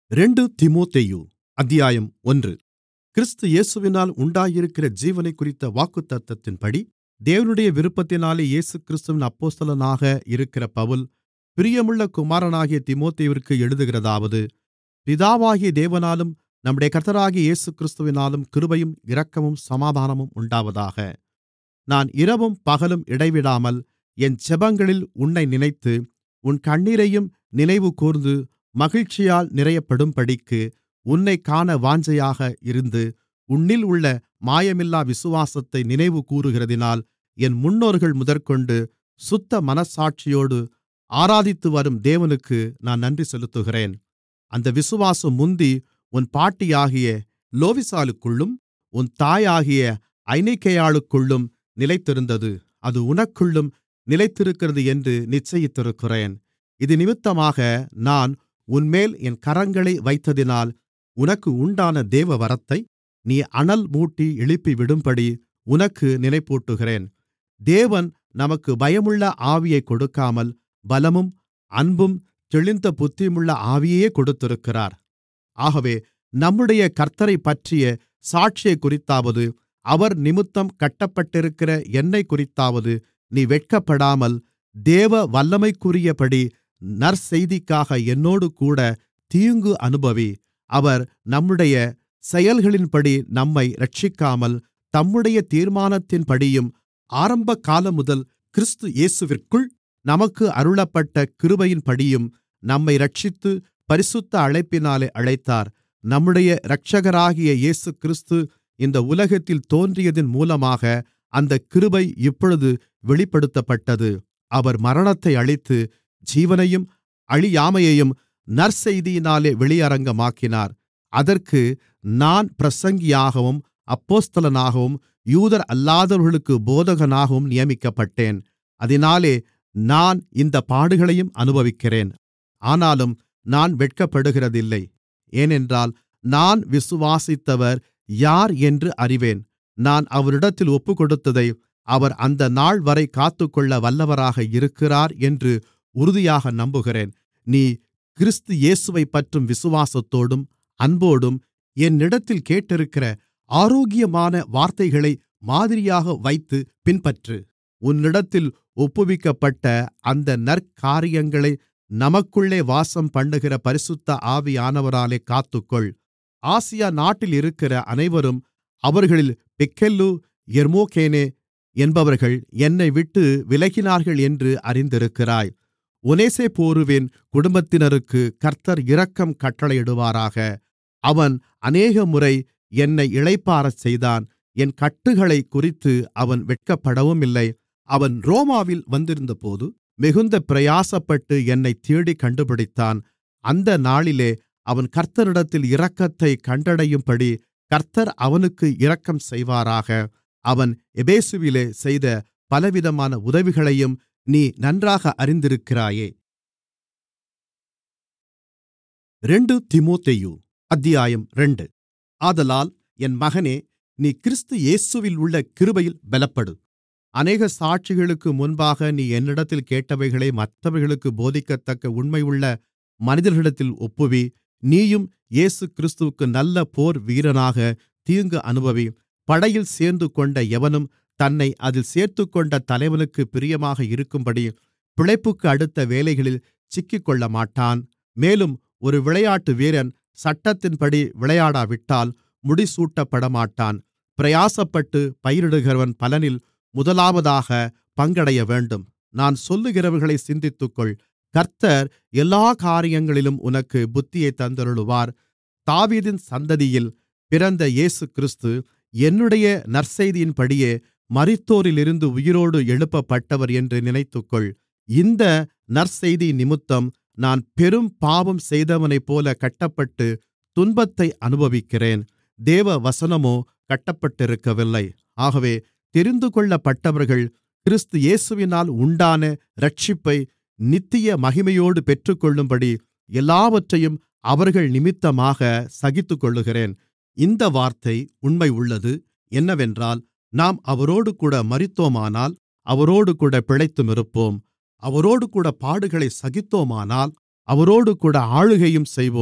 ரெண்டு தீமோத்தேயு அத்தியாயம் ஒன்று கிறிஸ்து இயேசுவினால் உண்டாயிருக்கிற ஜீவனைக்குறித்த வாக்குத்தத்தத்தின்படி தேவனுடைய விருப்பத்தினாலே இயேசுகிறிஸ்துவின் அப்போஸ்தலனாக இருக்கிற பவுல் பிரியமுள்ள குமாரனாகிய தீமோத்தேயுவிற்கு எழுதுகிறதாவது பிதாவாகிய தேவனாலும் நம்முடைய கர்த்தராகிய இயேசுகிறிஸ்துவினாலும் கிருபையும் இரக்கமும் சமாதானமும் உண்டாவதாக நான் இரவும் பகலும் இடைவிடாமல் என் ஜெபங்களில் உன்னை நினைத்து உன் கண்ணீரையும் நினைவுகூர்ந்து மகிழ்ச்சியால் நிறையப்படும்படிக்கு உன்னைக் காண வாஞ்சையாக இருந்து உன்னில் உள்ள மாயமில்லா விசுவாசத்தை நினைவுகூருகிறதினால் என் முன்னோர்கள் முதற்கொண்டு சுத்த மனச்சாட்சியோடு ஆராதித்துவரும் தேவனுக்கு நான் நன்றி செலுத்துகிறேன் அந்த விசுவாசம் முந்தி உன் பாட்டியாகிய லோவிசாளுக்குள்ளும் உன் தாயாகிய ஐனிக்கேயாளுக்குள்ளும் நிலைத்திருந்தது அது உனக்குள்ளும் நிலைத்திருக்கிறது என்று நிச்சயித்திருக்கிறேன் இதினிமித்தமாக நான் உன்மேல் என் கரங்களை வைத்ததினால் உனக்கு உண்டான தேவவரத்தை நீ அனல் மூட்டி எழுப்பிவிடும்படி உனக்கு நினைப்பூட்டுகிறேன் தேவன் நமக்கு பயமுள்ள ஆவியைக் கொடுக்காமல் பலமும் அன்பும் தெளிந்த புத்தியுமுள்ள ஆவியையே கொடுத்திருக்கிறார் ஆகவே நம்முடைய கர்த்த்தரைப்பற்றிய சாட்சியைக்குறித்தாவது அவர் நிமித்தம் கட்டப்பட்டிருக்கிற என்னைக்குறித்தாவது நீ வெட்கப்படாமல் தேவ வல்லமைக்குரியபடி நற்செய்திக்காக என்னோடுகூட தீங்கு அனுபவி அவர் நம்முடைய செயல்களின்படி நம்மை இரட்சிக்காமல் தம்முடைய தீர்மானத்தின்படியும் ஆரம்பகாலமுதல் கிறிஸ்து இயேசுவிற்குள் நமக்கு அருளப்பட்ட கிருபையின்படியும் நம்மை இரட்சித்து பரிசுத்த அழைப்பினாலே அழைத்தார் நம்முடைய இரட்சகராகிய இயேசுகிறிஸ்து இந்த உலகத்தில் தோன்றியதின் மூலமாக அந்தக் கிருபை இப்பொழுது வெளிப்படுத்தப்பட்டது அவர் மரணத்தை அழித்து ஜீவனையும் அழியாமையையும் நற்செய்தியினாலே வெளியரங்கமாக்கினார் அதற்கு நான் பிரசங்கியாகவும் அப்போஸ்தலனாகவும் யூதர் அல்லாதவர்களுக்கு போதகனாகவும் நியமிக்கப்பட்டேன் அதினாலே நான் இந்தப் பாடுகளையும் அனுபவிக்கிறேன் ஆனாலும் நான் வெட்கப்படுகிறதில்லை ஏனென்றால் நான் விசுவாசித்தவர் யார் என்று அறிவேன் நான் அவரிடத்தில் ஒப்புக்கொடுத்ததை அவர் அந்த நாள்வரை காத்துக்கொள்ள வல்லவராக இருக்கிறார் என்று உறுதியாக நம்புகிறேன் நீ கிறிஸ்து இயேசுவைப்பற்றும் விசுவாசத்தோடும் அன்போடும் என்னிடத்தில் கேட்டிருக்கிற ஆரோக்கியமான வார்த்தைகளை மாதிரியாக வைத்து பின்பற்று உன்னிடத்தில் ஒப்புவிக்கப்பட்ட அந்த நற்காரியங்களை நமக்குள்ளே வாசம் பண்ணுகிற பரிசுத்த ஆவியானவராலே காத்துக்கொள் ஆசியா நாட்டில் இருக்கிற அனைவரும் அவர்களில் பிக்கெல்லு எர்மோகேனே என்பவர்கள் என்னை விட்டு விலகினார்கள் என்று அறிந்திருக்கிறாய் ஒனேசேபோருவின் குடும்பத்தினருக்கு கர்த்தர் இரக்கம் கட்டளையிடுவாராக அவன் அநேகமுறை என்னை இளைப்பாறச் செய்தான் என் கட்டுகளைக் குறித்து அவன் வெட்கப்படவுமில்லை அவன் ரோமாவில் வந்திருந்தபோது மிகுந்த பிரயாசப்பட்டு என்னைத் தேடிக் கண்டுபிடித்தான் அந்த நாளிலே அவன் கர்த்தரிடத்தில் இரக்கத்தைக் கண்டடையும்படி கர்த்தர் அவனுக்கு இரக்கம் செய்வாராக அவன் எபேசுவிலே செய்த பலவிதமான உதவிகளையும் நீ நன்றாக அறிந்திருக்கிறாயே ரெண்டு திமோத்தேயு அத்தியாயம் ரெண்டு ஆதலால் என் மகனே நீ கிறிஸ்து இயேசுவில் உள்ள கிருபையில் பலப்படு அநேக சாட்சிகளுக்கு முன்பாக நீ என்னிடத்தில் கேட்டவைகளை மற்றவர்களுக்கு போதிக்கத்தக்க உண்மையுள்ள மனிதர்களிடத்தில் ஒப்புவி நீயும் இயேசு கிறிஸ்துவுக்கு நல்ல போர் வீரனாக தீங்கு அனுபவி படையில் சேர்ந்து கொண்ட எவனும் தன்னை அதில் சேர்த்துக்கொண்ட தலைவனுக்கு பிரியமாக இருக்கும்படி பிழைப்புக்கு அடுத்த வேலைகளில் சிக்கிக்கொள்ளமாட்டான் மேலும் ஒரு விளையாட்டு வீரன் சட்டத்தின்படி விளையாடாவிட்டால் முடிசூட்டப்படமாட்டான் பிரயாசப்பட்டு பயிரிடுகிறவன் பலனில் முதலாவதாக பங்கடைய வேண்டும் நான் சொல்லுகிறவர்களை சிந்தித்துக்கொள் கர்த்தர் எல்லா காரியங்களிலும் உனக்கு புத்தியை தந்தருளுவார் தாவீதின் சந்ததியில் பிறந்த இயேசு கிறிஸ்து என்னுடைய நற்செய்தியின்படியே மரித்தோரிலிருந்து உயிரோடு எழுப்பப்பட்டவர் என்று நினைத்துக்கொள் இந்த நற்செய்தி நிமித்தம் நான் பெரும் பாவம் செய்தவனைப்போல கட்டப்பட்டு துன்பத்தை அனுபவிக்கிறேன் தேவ வசனமோ கட்டப்பட்டிருக்கவில்லை ஆகவே தெரிந்துகொள்ளப்பட்டவர்கள் கிறிஸ்து இயேசுவினால் உண்டான இரட்சிப்பை நித்திய மகிமையோடு பெற்றுக்கொள்ளும்படி எல்லாவற்றையும் அவர்கள் நிமித்தமாக சகித்துக்கொள்ளுகிறேன் இந்த வார்த்தை உண்மை உள்ளது என்னவென்றால் நாம் அவரோடுகூட மரித்தோமானால் அவரோடுகூட பிழைத்துமிருப்போம் அவரோடுகூட பாடுகளை சகித்தோமானால் அவரோடுகூட ஆளுகையும் செய்வோம்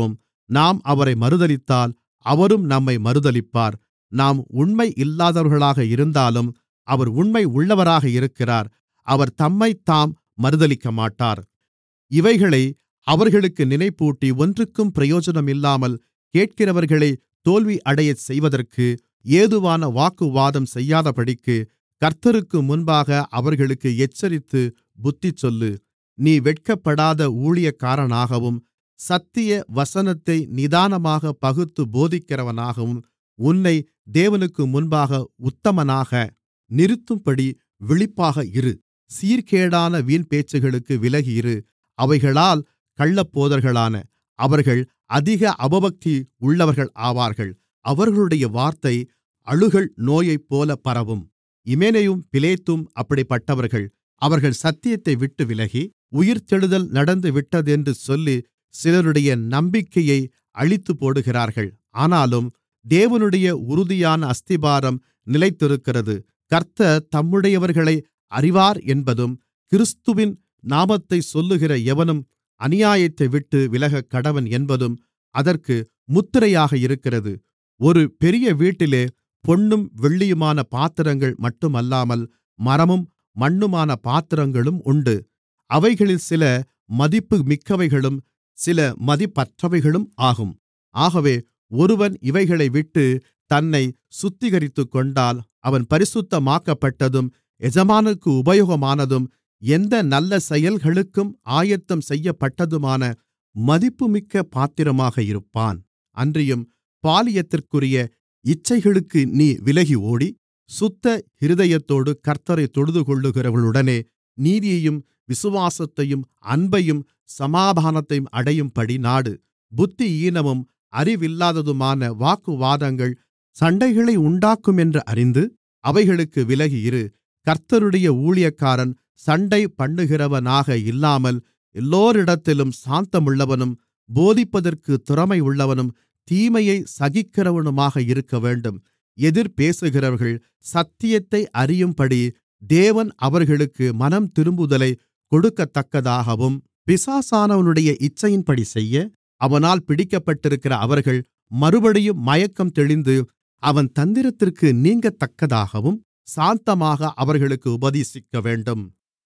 நாம் அவரை மறுதலித்தால் அவரும் நம்மை மறுதலிப்பார் நாம் உண்மை இல்லாதவர்களாக இருந்தாலும் அவர் உண்மை உள்ளவராக இருக்கிறார் அவர் தம்மைத்தாம் மறுதலிக்கமாட்டார் இவைகளை அவர்களுக்கு நினைப்பூட்டி ஒன்றுக்கும் பிரயோஜனமில்லாமல் கேட்கிறவர்களை தோல்வி அடையச் செய்வதற்கு ஏதுவான வாக்குவாதம் செய்யாதபடிக்கு கர்த்தருக்கு முன்பாக அவர்களுக்கு எச்சரித்து புத்திசொல்லு நீ வெட்கப்படாத ஊழியக்காரனாகவும் சத்திய வசனத்தை நிதானமாக பகுத்து போதிக்கிறவனாகவும் உன்னை தேவனுக்கு முன்பாக உத்தமனாக நிறுத்தும்படி விழிப்பாக இரு சீர்கேடான வீண்பேச்சுகளுக்கு விலகி இரு அவைகளால் கள்ளப்போதர்களான அவர்கள் அதிக அவபக்தி உள்ளவர்கள் ஆவார்கள் அவர்களுடைய வார்த்தை அழுகல் நோயைப்போல பரவும் இமெனேயும் பிலேத்தும் அப்படிப்பட்டவர்கள் அவர்கள் சத்தியத்தை விட்டு விலகி உயிர்த்தெழுதல் நடந்து விட்டதென்று சொல்லி சிலருடைய நம்பிக்கையை அழித்துப்போடுகிறார்கள் ஆனாலும் தேவனுடைய உறுதியான அஸ்திபாரம் நிலைத்திருக்கிறது கர்த்தர் தம்முடையவர்களை அறிவார் என்பதும் கிறிஸ்துவின் நாமத்தைச் சொல்லுகிற எவனும் அநியாயத்தை விட்டு விலகக்கடவன் என்பதும் அதற்கு முத்திரையாக இருக்கிறது ஒரு பெரிய வீட்டிலே பொன்னும் வெள்ளியுமான பாத்திரங்கள் மட்டுமல்லாமல் மரமும் மண்ணுமான பாத்திரங்களும் உண்டு அவைகளில் சில மதிப்புமிக்கவைகளும் சில மதிப்பற்றவைகளும் ஆகும் ஆகவே ஒருவன் இவைகளைவிட்டு தன்னை சுத்திகரித்துக்கொண்டால் அவன் பரிசுத்தமாக்கப்பட்டதும் எஜமானுக்கு உபயோகமானதும் எந்த நல்ல செயல்களுக்கும் ஆயத்தம் செய்யப்பட்டதுமான மதிப்புமிக்க பாத்திரமாக இருப்பான் அன்றியும் பாலியத்திற்குரிய இச்சைகளுக்கு நீ விலகி ஓடி சுத்த இருதயத்தோடு கர்த்தரை தொழுதுகொள்ளுகிறவர்களுடனே நீதியையும் விசுவாசத்தையும் அன்பையும் சமாதானத்தையும் அடையும்படி நாடு புத்தியீனமும் அறிவில்லாததுமான வாக்குவாதங்கள் சண்டைகளை உண்டாக்குமென்று அறிந்து அவைகளுக்கு விலகி இரு கர்த்தருடைய ஊழியக்காரன் சண்டை பண்ணுகிறவனாக இல்லாமல் எல்லோரிடத்திலும் சாந்தமுள்ளவனும் போதிப்பதற்கு திறமை உள்ளவனும் தீமையை சகிக்கிறவனுமாக இருக்கவேண்டும் எதிர் பேசுகிறவர்கள் சத்தியத்தை அறியும்படி தேவன் அவர்களுக்கு மனம் திரும்புதலை கொடுக்கத்தக்கதாகவும் பிசாசானவனுடைய இச்சையின்படி செய்ய அவனால் பிடிக்கப்பட்டிருக்கிற அவர்கள் மறுபடியும் மயக்கம் தெளிந்து அவன் தந்திரத்திற்கு நீங்கத்தக்கதாகவும் சாந்தமாக அவர்களுக்கு உபதேசிக்கவேண்டும்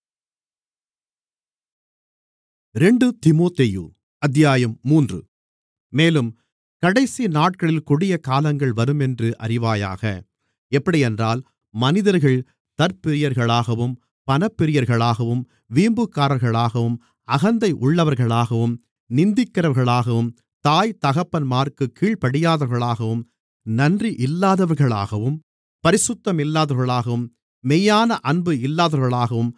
ரெண்டு திமோத்தேயு அத்தியாயம் மூன்று மேலும் கடைசி நாட்களில் கொடிய காலங்கள் வருமென்று அறிவாயாக எப்படியென்றால் மனிதர்கள் தற்பிரியர்களாகவும் பணப்பிரியர்களாகவும் வீம்புக்காரர்களாகவும் அகந்தை உள்ளவர்களாகவும் நிந்திக்கிறவர்களாகவும் தாய் தகப்பன்மார்க்கு கீழ்ப்படியாதவர்களாகவும் நன்றி இல்லாதவர்களாகவும் பரிசுத்தமில்லாதவர்களாகவும் மெய்யான அன்பு இல்லாதவர்களாகவும்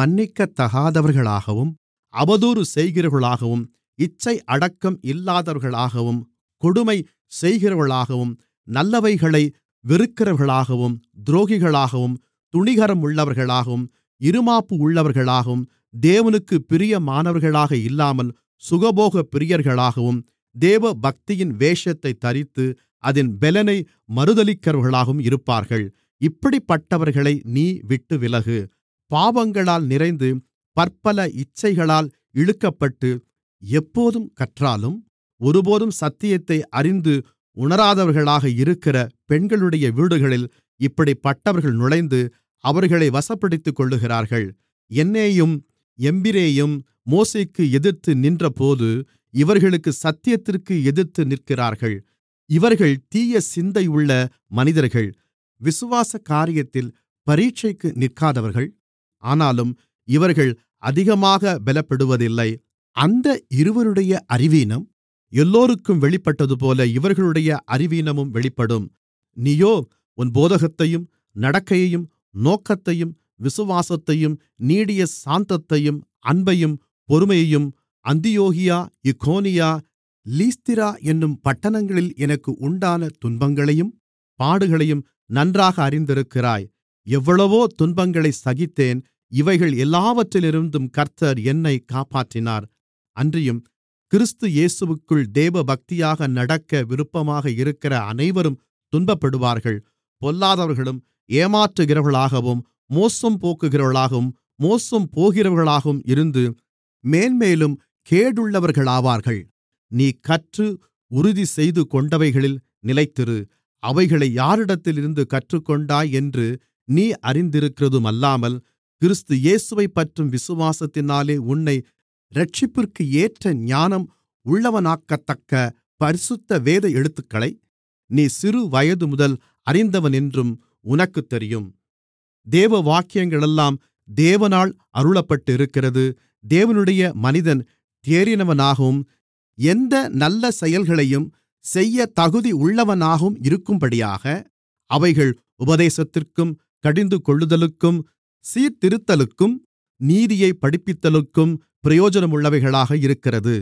மன்னிக்கத்தகாதவர்களாகவும் அவதூறு செய்கிறவர்களாகவும் இச்சை அடக்கம் இல்லாதவர்களாகவும் கொடுமை செய்கிறவர்களாகவும் நல்லவைகளை வெறுக்கிறவர்களாகவும் துரோகிகளாகவும் துணிகரமுள்ளவர்களாகவும் இருமாப்பு உள்ளவர்களாகவும் தேவனுக்கு பிரியமானவர்களாக இல்லாமல் சுகபோக பிரியர்களாகவும் தேவ பக்தியின் வேஷத்தை தரித்து அதின் பெலனை மறுதலிக்கிறவர்களாகவும் இருப்பார்கள் இப்படிப்பட்டவர்களை நீ விட்டு விலகு பாவங்களால் நிறைந்து பற்பல இச்சைகளால் இழுக்கப்பட்டு எப்போதும் கற்றாலும் ஒருபோதும் சத்தியத்தை அறிந்து உணராதவர்களாக இருக்கிற பெண்களுடைய வீடுகளில் இப்படிப்பட்டவர்கள் நுழைந்து அவர்களை வசப்படுத்திக்கொள்ளுகிறார்கள் என்னேயும் எம்பிரேயும் மோசேக்கு எதிர்த்து நின்றபோது இவர்களுக்கு சத்தியத்திற்கு எதிர்த்து நிற்கிறார்கள் இவர்கள் தீய சிந்தையுள்ள மனிதர்கள் விசுவாச காரியத்தில் பரீட்சைக்கு நிற்காதவர்கள் ஆனாலும் இவர்கள் அதிகமாக பலப்படுவதில்லை அந்த இருவருடைய அறிவீனம் எல்லோருக்கும் வெளிப்பட்டதுபோல இவர்களுடைய அறிவீனமும் வெளிப்படும் நீயோ உன் போதகத்தையும் நடக்கையையும் நோக்கத்தையும் விசுவாசத்தையும் நீடிய சாந்தத்தையும் அன்பையும் பொறுமையையும் அந்தியோகியா இக்கோனியா லீஸ்திரா என்னும் பட்டணங்களில் எனக்கு உண்டான துன்பங்களையும் பாடுகளையும் நன்றாக அறிந்திருக்கிறாய் எவ்வளவோ துன்பங்களை சகித்தேன் இவைகள் எல்லாவற்றிலிருந்தும் கர்த்தர் என்னை காப்பாற்றினார் அன்றியும் கிறிஸ்து இயேசுவுக்குள் தேவபக்தியாக நடக்க விருப்பமாக இருக்கிற அனைவரும் துன்பப்படுவார்கள் பொல்லாதவர்களும் ஏமாற்றுகிறவர்களாகவும் மோசம் போக்குகிறவர்களாகவும் மோசம் போகிறவர்களாகவும் இருந்து மேன்மேலும் கேடுள்ளவர்களாவார்கள் நீ கற்று உறுதிசெய்து கொண்டவைகளில் நிலைத்திரு அவைகளை யாரிடத்திலிருந்து கற்றுக்கொண்டாய் என்று நீ அறிந்திருக்கிறதுமல்லாமல் கிறிஸ்து இயேசுவைப்பற்றும் விசுவாசத்தினாலே உன்னை இரட்சிப்பிற்கு ஏற்ற ஞானம் உள்ளவனாக்கத்தக்க பரிசுத்த வேத எழுத்துக்களை நீ சிறு வயதுமுதல் அறிந்தவனென்றும் உனக்குத் தெரியும் தேவ வாக்கியங்களெல்லாம் தேவனால் அருளப்பட்டிருக்கிறது தேவனுடைய மனிதன் தேறினவனாகவும் எந்த நல்ல செயல்களையும் செய்ய தகுதி உள்ளவனாகவும் இருக்கும்படியாக அவைகள் உபதேசத்திற்கும் கடிந்துகொள்ளுதலுக்கும் சீர்திருத்தலுக்கும் நீதியை படிப்பித்தலுக்கும் பிரயோஜனமுள்ளவைகளாக இருக்கிறது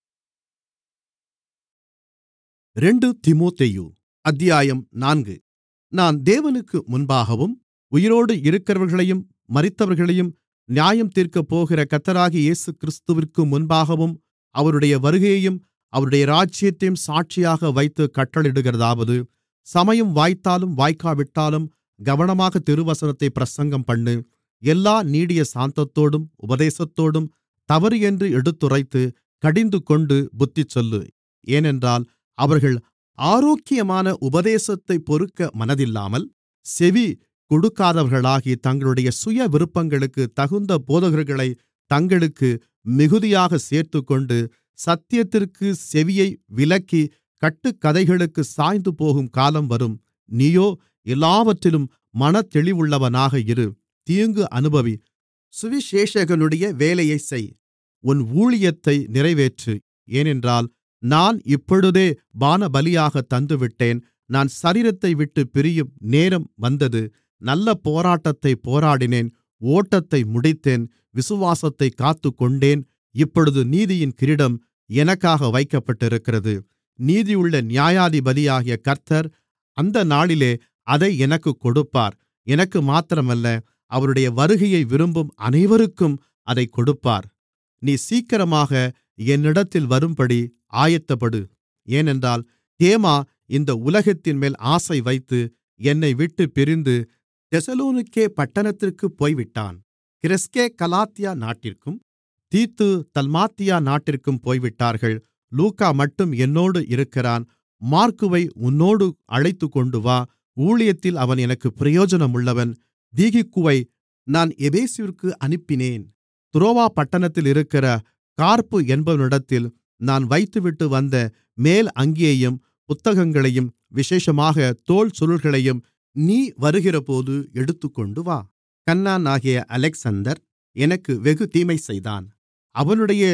ரெண்டு தீமோத்தேயு அத்தியாயம் நான்கு நான் தேவனுக்கு முன்பாகவும் உயிரோடு இருக்கிறவர்களையும் மரித்தவர்களையும் நியாயம் தீர்க்கப்போகிற கர்த்தராகிய இயேசுகிறிஸ்துவிற்கு முன்பாகவும் அவருடைய வருகையையும் அவருடைய ராஜ்யத்தையும் சாட்சியாக வைத்து கட்டளையிடுகிறதாவது சமயம் வாய்த்தாலும் வாய்க்காவிட்டாலும் கவனமாக திருவசனத்தை பிரசங்கம்பண்ணு எல்லா நீடிய சாந்தத்தோடும் உபதேசத்தோடும் தவறு என்று எடுத்துரைத்து கடிந்துகொண்டு புத்திசொல்லு ஏனென்றால் அவர்கள் ஆரோக்கியமான உபதேசத்தைப் பொறுக்க மனதில்லாமல் செவி கொடுக்காதவர்களாகி தங்களுடைய சுய விருப்பங்களுக்குத் தகுந்த போதகர்களை தங்களுக்கு மிகுதியாகச் சேர்த்துக்கொண்டு சத்தியத்திற்குச் செவியை விலக்கி கட்டுக்கதைகளுக்குச் சாய்ந்துபோகும் காலம் வரும் நீயோ எல்லாவற்றிலும் மனத்தெளிவுள்ளவனாக இரு தீங்கு அனுபவி சுவிசேஷகனுடைய வேலையைச் செய் உன் ஊழியத்தை நிறைவேற்று ஏனென்றால் நான் இப்பொழுதே பானபலியாகத் தந்துவிட்டேன் நான் சரீரத்தைவிட்டுப் பிரியும் நேரம் வந்தது நல்ல போராட்டத்தைப் போராடினேன் ஓட்டத்தை முடித்தேன் விசுவாசத்தைக் காத்துக்கொண்டேன் இப்பொழுது நீதியின் கிரீடம் எனக்காக வைக்கப்பட்டிருக்கிறது நீதியுள்ள நியாயாதிபதியாகிய கர்த்தர் அந்த நாளிலே அதை எனக்குக் கொடுப்பார் எனக்கு மாத்திரமல்ல அவருடைய வருகையை விரும்பும் அனைவருக்கும் அதைக் கொடுப்பார் நீ சீக்கிரமாக என்னிடத்தில் வரும்படி ஆயத்தப்படு ஏனென்றால் தேமா இந்த உலகத்தின்மேல் ஆசை வைத்து என்னை விட்டுப் பிரிந்து தெசலோனிக்கே பட்டணத்திற்குப் போய்விட்டான் கிரெஸ்கே கலாத்தியா நாட்டிற்கும் தீத்து தல்மாத்தியா நாட்டிற்கும் போய்விட்டார்கள் லூக்கா மட்டும் என்னோடு இருக்கிறான் மார்க்குவை உன்னோடு அழைத்துக்கொண்டு வா ஊழியத்தில் அவன் எனக்கு பிரயோஜனமுள்ளவன் தீகிக்குவை நான் எபேசுவிற்கு அனுப்பினேன் துரோவா பட்டணத்தில் இருக்கிற கார்ப்பு என்பவனிடத்தில் நான் வைத்துவிட்டு வந்த மேல் அங்கியையும் புத்தகங்களையும் விசேஷமாக தோல் சுருள்களையும் நீ வருகிறபோது எடுத்துக்கொண்டு வா கன்னானாகிய அலெக்சந்தர் எனக்கு வெகு தீமை செய்தான் அவனுடைய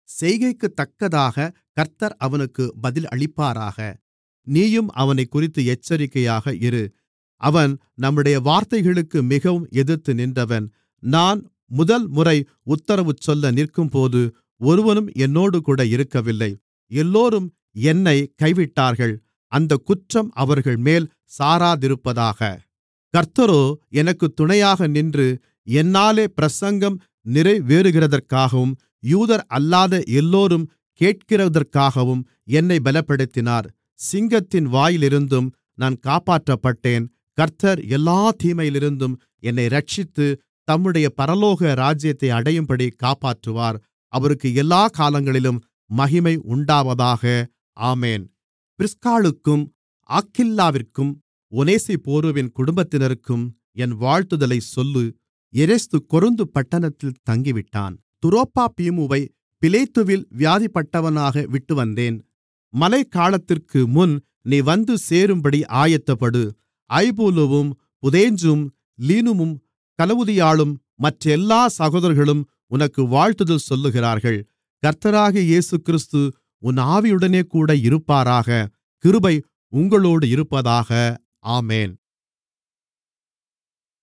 செய்கைக்குத்தக்கதாக கர்த்தர் அவனுக்கு பதில் அளிப்பாராக நீயும் அவனைக்குறித்து எச்சரிக்கையாக இரு அவன் நம்முடைய வார்த்தைகளுக்கு மிகவும் எதிர்த்து நின்றவன் நான் முதல் முறை உத்தரவு சொல்ல நிற்கும்போது ஒருவனும் என்னோடுகூட இருக்கவில்லை எல்லோரும் என்னை கைவிட்டார்கள் அந்தக் குற்றம் அவர்கள்மேல் சாராதிருப்பதாக கர்த்தரோ எனக்குத் துணையாக நின்று என்னாலே பிரசங்கம் நிறைவேறுகிறதற்காகவும் யூதர் அல்லாத எல்லோரும் கேட்கிறதற்காகவும் என்னை பலப்படுத்தினார் சிங்கத்தின் வாயிலிருந்தும் நான் காப்பாற்றப்பட்டேன் கர்த்தர் எல்லா தீமையிலிருந்தும் என்னை இரட்சித்து தம்முடைய பரலோக ராஜ்யத்தை அடையும்படி காப்பாற்றுவார் அவருக்கு எல்லா காலங்களிலும் மகிமை உண்டாவதாக ஆமென் பிரிஸ்காளுக்கும் ஆக்கில்லாவிற்கும் ஒநேசிப்போருவின் குடும்பத்தினருக்கும் என் வாழ்த்துதலைச் சொல்லு எரஸ்து கொரிந்து பட்டணத்தில் தங்கிவிட்டான் துரோப்பாப்பீமுவை பிலேத்துவில் வியாதிப்பட்டவனாக விட்டுவந்தேன் மழைக்காலத்திற்கு முன் நீ வந்து சேரும்படி ஆயத்தப்படு ஐபூலுவும் புதேஞ்சும் லீனுமும் கலவுதியாளும் மற்றெல்லா சகோதரர்களும் உனக்கு வாழ்த்துதல் சொல்லுகிறார்கள் கர்த்தராகிய இயேசுகிறிஸ்து உன் ஆவியுடனே கூட இருப்பாராக கிருபை உங்களோடு இருப்பதாக ஆமென்